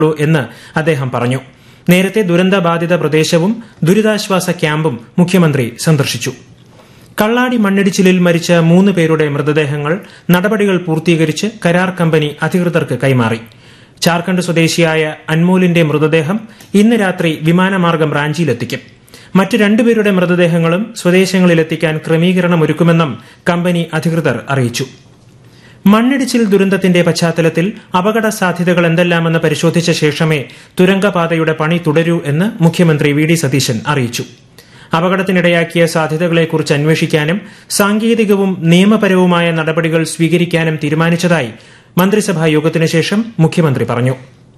എന്ന് അദ്ദേഹം പറഞ്ഞു നേരത്തെ ദുരന്തബാധിത പ്രദേശവും ദുരിതാശ്വാസ ക്യാമ്പും മുഖ്യമന്ത്രി സന്ദർശിച്ചു കള്ളാടി മണ്ണിടിച്ചിലിൽ മരിച്ച മൂന്ന് പേരുടെ മൃതദേഹങ്ങൾ നടപടികൾ പൂർത്തീകരിച്ച് കരാർ കമ്പനി അധികൃതർക്ക് കൈമാറി ജാർഖണ്ഡ് സ്വദേശിയായ അൻമോലിന്റെ മൃതദേഹം ഇന്ന് രാത്രി വിമാനമാർഗം റാഞ്ചിയിലെത്തിക്കും മറ്റ് രണ്ടുപേരുടെ മൃതദേഹങ്ങളും സ്വദേശങ്ങളിലെത്തിക്കാൻ ക്രമീകരണമൊരുക്കുമെന്നും കമ്പനി അധികൃതർ അറിയിച്ചു മണ്ണിടിച്ചിൽ ദുരന്തത്തിന്റെ പശ്ചാത്തലത്തിൽ അപകട സാധ്യതകൾ എന്തെല്ലാമെന്ന് പരിശോധിച്ച ശേഷമേ തുരങ്കപാതയുടെ പണി തുടരൂ എന്ന് മുഖ്യമന്ത്രി വി ഡി സതീശൻ അറിയിച്ചു അപകടത്തിനിടയാക്കിയ സാധ്യതകളെക്കുറിച്ച് അന്വേഷിക്കാനും സാങ്കേതികവും നിയമപരവുമായ നടപടികൾ സ്വീകരിക്കാനും തീരുമാനിച്ചതായി മന്ത്രിസഭാ യോഗത്തിനു ശേഷം മുഖ്യമന്ത്രി പറഞ്ഞു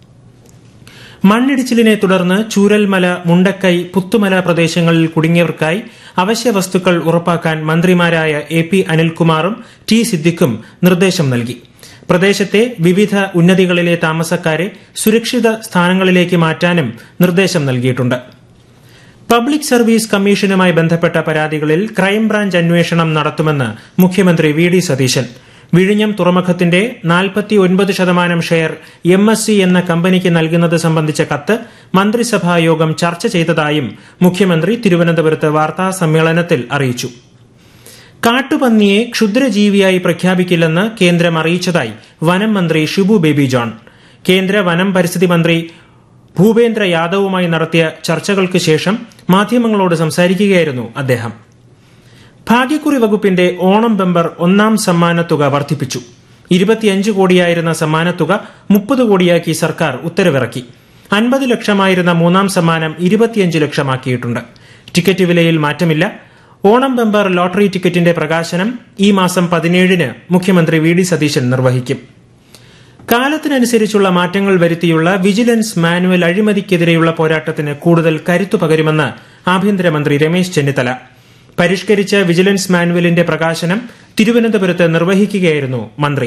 മണ്ണിടിച്ചിലിനെ തുടർന്ന് ചൂരൽമല മുണ്ടക്കൈ പുത്തുമല പ്രദേശങ്ങളിൽ കുടുങ്ങിയവർക്കായി അവശ്യ വസ്തുക്കൾ ഉറപ്പാക്കാൻ മന്ത്രിമാരായ എ പി അനിൽകുമാറും ടി സിദ്ദിഖും നിർദ്ദേശം നൽകി പ്രദേശത്തെ വിവിധ ഉന്നതികളിലെ താമസക്കാരെ സുരക്ഷിത സ്ഥാനങ്ങളിലേക്ക് മാറ്റാനും നിർദ്ദേശം നൽകിയിട്ടുണ്ട് പബ്ലിക് സർവീസ് കമ്മീഷനുമായി ബന്ധപ്പെട്ട പരാതികളിൽ ക്രൈംബ്രാഞ്ച് അന്വേഷണം നടത്തുമെന്ന് മുഖ്യമന്ത്രി വി ഡി സതീശൻ വിഴിഞ്ഞം തുറമുഖത്തിന്റെ നാൽപ്പത്തി ഒൻപത് ശതമാനം ഷെയർ എം എസ് സി എന്ന കമ്പനിക്ക് നൽകുന്നത് സംബന്ധിച്ച കത്ത് മന്ത്രിസഭാ യോഗം ചർച്ച ചെയ്തതായും മുഖ്യമന്ത്രി തിരുവനന്തപുരത്ത് വാർത്താ സമ്മേളനത്തിൽ അറിയിച്ചു കാട്ടുപന്നിയെ ക്ഷുദ്രജീവിയായി പ്രഖ്യാപിക്കില്ലെന്ന് കേന്ദ്രം അറിയിച്ചതായി വനം മന്ത്രി ഷിബു ബേബി ജോൺ കേന്ദ്ര വനം പരിസ്ഥിതി മന്ത്രി ഭൂപേന്ദ്ര യാദവുമായി നടത്തിയ ചർച്ചകൾക്ക് ശേഷം മാധ്യമങ്ങളോട് സംസാരിക്കുകയായിരുന്നു അദ്ദേഹം ഭാഗ്യക്കുറി വകുപ്പിന്റെ ഓണം ബമ്പർ ഒന്നാം സമ്മാനത്തുക വർദ്ധിപ്പിച്ചു ഇരുപത്തിയഞ്ച് കോടിയായിരുന്ന സമ്മാനത്തുക മുപ്പത് കോടിയാക്കി സർക്കാർ ഉത്തരവിറക്കി അൻപത് ലക്ഷമായിരുന്ന മൂന്നാം സമ്മാനം ഇരുപത്തിയഞ്ച് ലക്ഷമാക്കിയിട്ടുണ്ട് ടിക്കറ്റ് വിലയിൽ മാറ്റമില്ല ഓണം ബമ്പർ ലോട്ടറി ടിക്കറ്റിന്റെ പ്രകാശനം ഈ മാസം പതിനേഴിന് മുഖ്യമന്ത്രി വി ഡി സതീശൻ നിർവഹിക്കും കാലത്തിനനുസരിച്ചുള്ള മാറ്റങ്ങൾ വരുത്തിയുള്ള വിജിലൻസ് മാനുവൽ അഴിമതിക്കെതിരെയുള്ള പോരാട്ടത്തിന് കൂടുതൽ കരുത്തു പകരുമെന്ന് ആഭ്യന്തരമന്ത്രി രമേശ് ചെന്നിത്തല പരിഷ്കരിച്ച വിജിലൻസ് മാനുവലിന്റെ പ്രകാശനം തിരുവനന്തപുരത്ത് നിർവഹിക്കുകയായിരുന്നു മന്ത്രി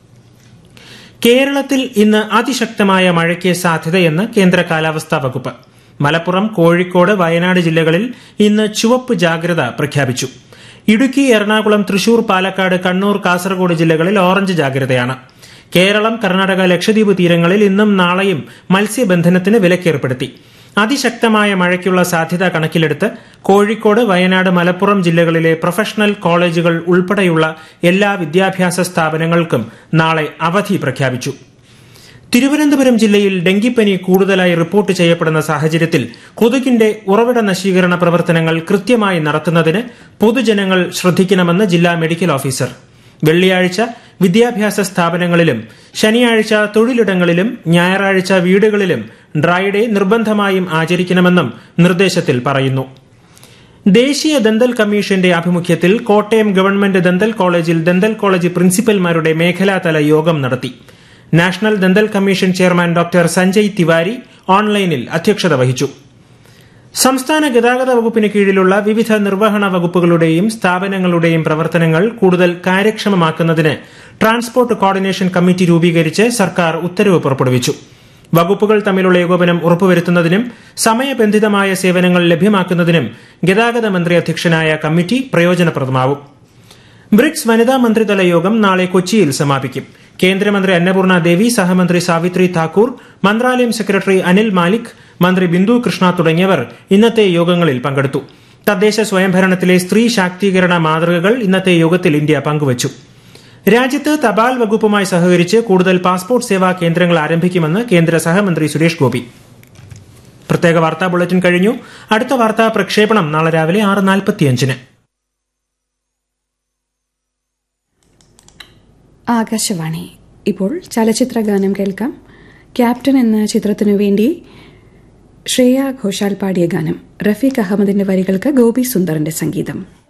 കേരളത്തിൽ ഇന്ന് അതിശക്തമായ മഴയ്ക്ക് സാധ്യതയെന്ന് കേന്ദ്ര കാലാവസ്ഥാ വകുപ്പ് മലപ്പുറം കോഴിക്കോട് വയനാട് ജില്ലകളിൽ ഇന്ന് ചുവപ്പ് ജാഗ്രത പ്രഖ്യാപിച്ചു ഇടുക്കി എറണാകുളം തൃശൂർ പാലക്കാട് കണ്ണൂർ കാസർഗോഡ് ജില്ലകളിൽ ഓറഞ്ച് ജാഗ്രതയാണ് കേരളം കർണാടക ലക്ഷദ്വീപ് തീരങ്ങളിൽ ഇന്നും നാളെയും മത്സ്യബന്ധനത്തിന് വിലക്കേർപ്പെടുത്തി അതിശക്തമായ മഴയ്ക്കുള്ള സാധ്യത കണക്കിലെടുത്ത് കോഴിക്കോട് വയനാട് മലപ്പുറം ജില്ലകളിലെ പ്രൊഫഷണൽ കോളേജുകൾ ഉൾപ്പെടെയുള്ള എല്ലാ വിദ്യാഭ്യാസ സ്ഥാപനങ്ങൾക്കും നാളെ അവധി പ്രഖ്യാപിച്ചു തിരുവനന്തപുരം ജില്ലയിൽ ഡെങ്കിപ്പനി കൂടുതലായി റിപ്പോർട്ട് ചെയ്യപ്പെടുന്ന സാഹചര്യത്തിൽ കൊതുകിന്റെ ഉറവിട നശീകരണ പ്രവർത്തനങ്ങൾ കൃത്യമായി നടത്തുന്നതിന് പൊതുജനങ്ങൾ ശ്രദ്ധിക്കണമെന്ന് ജില്ലാ മെഡിക്കൽ ഓഫീസർ വെള്ളിയാഴ്ച വിദ്യാഭ്യാസ സ്ഥാപനങ്ങളിലും ശനിയാഴ്ച തൊഴിലിടങ്ങളിലും ഞായറാഴ്ച വീടുകളിലും ഡ്രൈ ഡേ നിർബന്ധമായും ആചരിക്കണമെന്നും നിർദ്ദേശത്തിൽ പറയുന്നു ദേശീയ ദന്തൽ കമ്മീഷന്റെ ആഭിമുഖ്യത്തിൽ കോട്ടയം ഗവൺമെന്റ് ദന്തൽ കോളേജിൽ ദന്തൽ കോളേജ് പ്രിൻസിപ്പൽമാരുടെ മേഖലാതല യോഗം നടത്തി national dental commission chairman doctor Sanjay Tiwari ഓൺലൈനിൽ അധ്യക്ഷത വഹിച്ചു സംസ്ഥാന ഗതാഗത വകുപ്പിന് കീഴിലുള്ള വിവിധ നിർവഹണ വകുപ്പുകളുടെയും സ്ഥാപനങ്ങളുടെയും പ്രവർത്തനങ്ങൾ കൂടുതൽ കാര്യക്ഷമമാക്കുന്നതിന് ട്രാൻസ്പോർട്ട് കോർഡിനേഷൻ കമ്മിറ്റി രൂപീകരിച്ച് സർക്കാർ ഉത്തരവ് പുറപ്പെടുവിച്ചു വകുപ്പുകൾ തമ്മിലുള്ള ഏകോപനം ഉറപ്പുവരുത്തുന്നതിനും സമയബന്ധിതമായ സേവനങ്ങൾ ലഭ്യമാക്കുന്നതിനും ഗതാഗത മന്ത്രി അധ്യക്ഷനായ കമ്മിറ്റി പ്രയോജനപ്രദമാവും ബ്രിക്സ് വനിതാ മന്ത്രിതല യോഗം നാളെ കൊച്ചിയിൽ സമാപിക്കും കേന്ദ്രമന്ത്രി അന്നപൂർണ ദേവി സഹമന്ത്രി സാവിത്രി താക്കൂർ മന്ത്രാലയം സെക്രട്ടറി അനിൽ മാലിക് മന്ത്രി ബിന്ദു കൃഷ്ണ തുടങ്ങിയവർ ഇന്നത്തെ യോഗങ്ങളിൽ പങ്കെടുത്തു തദ്ദേശ സ്വയംഭരണത്തിലെ സ്ത്രീ ശാക്തീകരണ മാതൃകകൾ ഇന്നത്തെ യോഗത്തിൽ ഇന്ത്യ പങ്കുവച്ചു രാജ്യത്ത് തപാൽ വകുപ്പുമായി സഹകരിച്ച് കൂടുതൽ പാസ്പോർട്ട് സേവാ കേന്ദ്രങ്ങൾ ആരംഭിക്കുമെന്ന് കേന്ദ്ര സഹമന്ത്രി സുരേഷ് ഗോപി പ്രത്യേക വാർത്താ ബുള്ളറ്റിൻ കഴിഞ്ഞു അടുത്ത വാർത്താ പ്രക്ഷേപണം നാളെ രാവിലെ ആറ് നാൽപ്പത്തിയഞ്ചിന് ആകാശവാണി ഇപ്പോൾ ചലച്ചിത്ര ഗാനം കേൾക്കാം ക്യാപ്റ്റൻ എന്ന ചിത്രത്തിനു വേണ്ടി ശ്രേയ ഘോഷാൽ പാടിയ ഗാനം റഫീഖ് അഹമ്മദിന്റെ വരികൾക്ക് ഗോപി സുന്ദറിന്റെ സംഗീതം